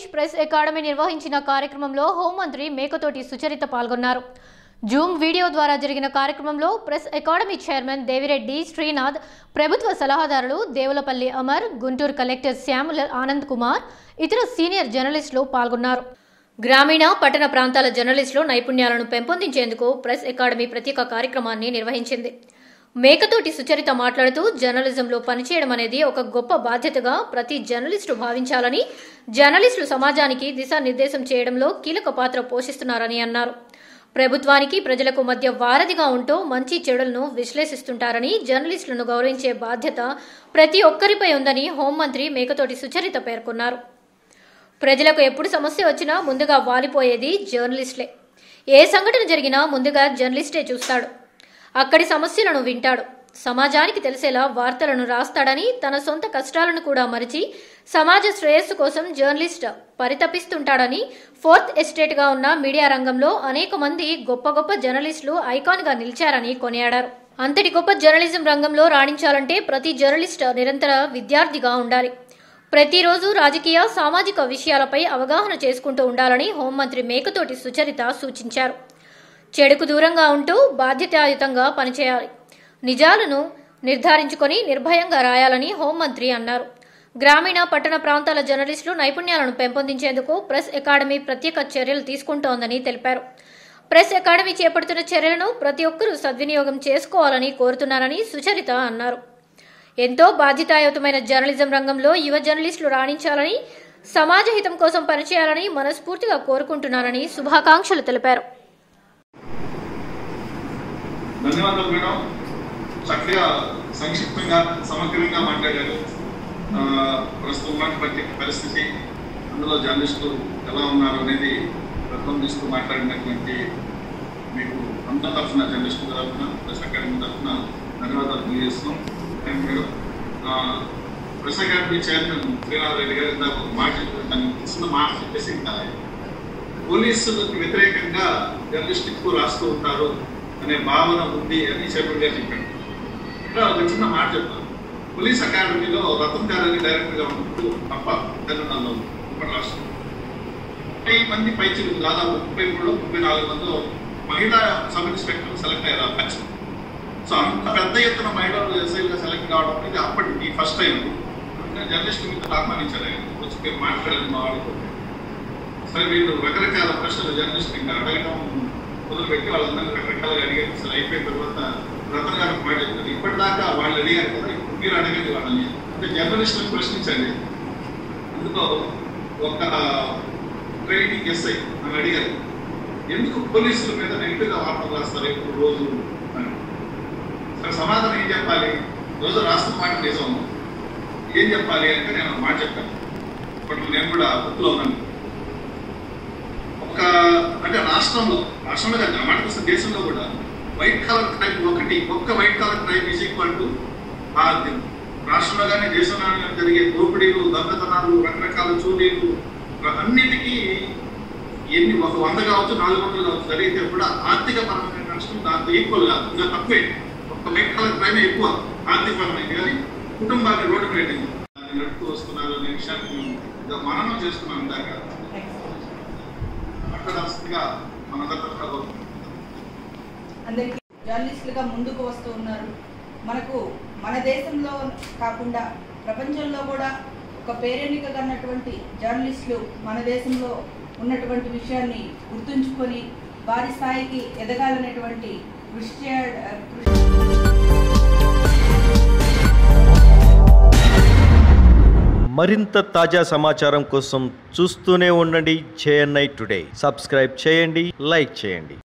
press academy నిర్వహించిన కార్యక్రమంలో హోంమంత్రి మేకతోటి సుచరిత పాల్గొన్నారు జూమ్ వీడియో ద్వారా జరిగిన కార్యక్రమంలో press academy chairman Devireddy Srinath ప్రభుత్వ సలహాదారులు దేవులపల్లి అమర్ గుంటూరు కలెక్టర్ శ్యాముల ఆనంద్ కుమార్ ఇతర సీనియర్ జర్నలిస్టులు పాల్గొన్నారు గ్రామీణ పట్టణ ప్రాంతాల జర్నలిస్టులు నైపుణ్యాలను పెంపొందించేందుకు ప్రెస్ అకాడమీ ప్రత్యేక కార్యక్రమాన్ని నిర్వహించింది మేకతోటి సుచరిత మాట్లాడుతూ జర్నలిజంలో పనిచేయడం అనేది ఒక గొప్ప బాధ్యతగా ప్రతి జర్నలిస్టు భావించాలని జర్నలిస్టులు సమాజానికి దిశానిర్దేశం చేయడంలో కీలక పాత్ర పోషిస్తున్నారని అన్నారు ప్రభుత్వానికి ప్రజలకు మధ్య వారధిగా ఉంటూ మంచి చెడులను విశ్లేషిస్తుంటారని జర్నలిస్టులను గౌరవించే బాధ్యత ప్రతి ఒక్కరిపై ఉందని హోంమంత్రి మేకతోటి సుచరిత పేర్కొన్నారు ప్రజలకు ఎప్పుడు సమస్య వచ్చినా ముందుగా వాలిపోయేది జర్నలిస్టులే ఏ సంఘటన జరిగినా ముందుగా జర్నలిస్టే చూస్తాడు అక్కడి సమస్యలను వింటాడు సమాజానికి తెలిసేలా వార్తలను రాస్తాడని తన సొంత కష్టాలను కూడా మరిచి సమాజ శ్రేయస్సు కోసం జర్నలిస్ట్ పరితపిస్తుంటాడని ఫోర్త్ ఎస్టేట్గా ఉన్న మీడియా రంగంలో అనేక మంది గొప్ప గొప్ప జర్నలిస్టులు ఐకాన్గా నిలిచారని కొనియాడారు అంతటి గొప్ప జర్నలిజం రంగంలో రాణించాలంటే ప్రతి జర్నలిస్ట్ నిరంతర విద్యార్థిగా ఉండాలి ప్రతిరోజు రాజకీయ సామాజిక విషయాలపై అవగాహన చేసుకుంటూ ఉండాలని హోంమంత్రి మేకతోటి సుచరిత సూచించారు చెడుకు దూరంగా ఉంటూ బాధ్యతాయుతంగా పనిచేయాలి నిజాలను నిర్ధారించుకొని నిర్భయంగా రాయాలని హోంమంత్రి అన్నారు గ్రామీణ పట్టణ ప్రాంతాల జర్నలిస్టులు నైపుణ్యాలను పెంపొందించేందుకు ప్రెస్ అకాడమీ ప్రత్యేక చర్యలు తీసుకుంటోందని తెలిపారు ప్రెస్ అకాడమీ చేపడుతున్న చర్యలను ప్రతి ఒక్కరూ సద్వినియోగం చేసుకోవాలని కోరుతున్నారని సుచరిత అన్నారు ఎంతో బాధ్యతాయుతమైన జర్నలిజం రంగంలో యువ జర్నలిస్టులు రాణించాలని సమాజ హితం కోసం పనిచేయాలని మనస్ఫూర్తిగా కోరుకుంటున్నారని శుభాకాంక్షలు తెలిపారు ధన్యవాదాలు మేడం చక్కగా సంక్షిప్తంగా సమగ్రంగా మాట్లాడారు ఆ, ప్రస్తుతం ఉన్నటువంటి పరిస్థితి అందులో జర్నలిస్టులు ఎలా ఉన్నారు అనేది ప్రతిబింబిస్తూ మాట్లాడినటువంటి మీకు అందరి తరఫున జర్నలిస్టుల తరఫున ప్రెస్ అకాడమీ తరఫున ధన్యవాదాలు తెలియజేస్తున్నాం thank you press academy chairman Srinath Reddy గారు ఇందాక ఒక మాట చెప్పారు దాన్ని చిన్న మాట చెప్పేసి ఇంకా పోలీసులకు వ్యతిరేకంగా జర్నలిస్ట్ ఎక్కువ రాస్తూ ఉంటారు అనే భావన ఉంది అని చైర్మన్ గారు చెప్పాడు ఇక్కడ ఒక చిన్న మాట చెప్తాను పోలీస్ అకాడమీలో రతన్ గారు అని డైరెక్టర్ గా ఉన్నప్పుడు తప్ప తెలంగాణలో ఒక రాష్ట్రం ముప్పై మంది పైచులు దాదాపు ముప్పై మూడు ముప్పై నాలుగు మందిలో మహిళా సబ్ ఇన్స్పెక్టర్ సెలెక్ట్ అయ్యారు ఆ బ్యాచ్ సో అంత పెద్ద ఎత్తున మహిళలు ఎస్ఐలుగా సెలెక్ట్ కావడం అనేది అప్పటికి ఫస్ట్ టైం జర్నలిస్ట్ మీద ఆహ్వానించారు ఆయన వచ్చి మీరు మాట్లాడాలి మా వాళ్ళతో సరే వీళ్ళు రకరకాల ప్రశ్నలు జర్నలిస్ట్ ఇంకా అడగడం మొదలుపెట్టి వాళ్ళందరినీ రకరకాలుగా అడిగారు అసలు అయిపోయిన తర్వాత రతన్ గారు మాట చెప్తారు ఇప్పటిదాకా వాళ్ళు అడిగారు కదా ఇప్పుడు మీరు అడగండి వాళ్ళని అంటే జర్నలిస్టులను ప్రశ్నించండి అందుకో ఒక ట్రైనింగ్ ఎస్ఐ అని అడిగారు ఎందుకు పోలీసుల మీద నెగిటివ్గా వార్తలు రాస్తారు ఎప్పుడు రోజు అని సరే సమాధానం ఏం చెప్పాలి రోజు రాస్తున్న మాట నిజం ఏం చెప్పాలి అంటే నేను ఒక మాట చెప్పాను ఇప్పుడు నేను కూడా గుర్తులో ఉన్నాను ఒక అంటే రాష్ట్రంలో రాష్ట్రంలో కాదు మాట కోసం దేశంలో కూడా వైట్ కలర్ క్రైమ్ ఒకటి ఒక్క white colour crime is equal to ఆ రాష్ట్రంలో కానీ దేశంలో కానీ జరిగే దోపిడీలు దొంగతనాలు రకరకాల చూడీలు అన్నిటికీ ఎన్ని ఒక వంద కావచ్చు నాలుగు వందలు కావచ్చు జరిగితే కూడా ఆర్థిక పరమైన నష్టం దాంతో ఈక్వల్ కాదు ఇంకా తక్కువే ఒక్క వైట్ కలర్ క్రైమ్ ఎక్కువ ఆర్థిక పరమైన కానీ కుటుంబాన్ని రోడ్డు పెట్టింది దాన్ని నడుపుతూ వస్తున్నారు అనే విషయాన్ని మేము మననం చేస్తున్నాం ఇందాక అక్షరాస్తిగా మనందరితో కోరుకుంటున్నాం అందరికీ జర్నలిస్టులుగా ముందుకు వస్తూ ఉన్నారు మనకు మన దేశంలో కాకుండా ప్రపంచంలో కూడా ఒక పేరెన్నిక కన్నటువంటి జర్నలిస్టులు మన దేశంలో ఉన్నటువంటి విషయాన్ని గుర్తుంచుకొని వారి స్థాయికి ఎదగాలనేటువంటి కృషి చేయ కృషి మరింత తాజా సమాచారం కోసం చూస్తూనే ఉండండి జేఎన్ఐ టుడే సబ్స్క్రైబ్ చేయండి లైక్ చేయండి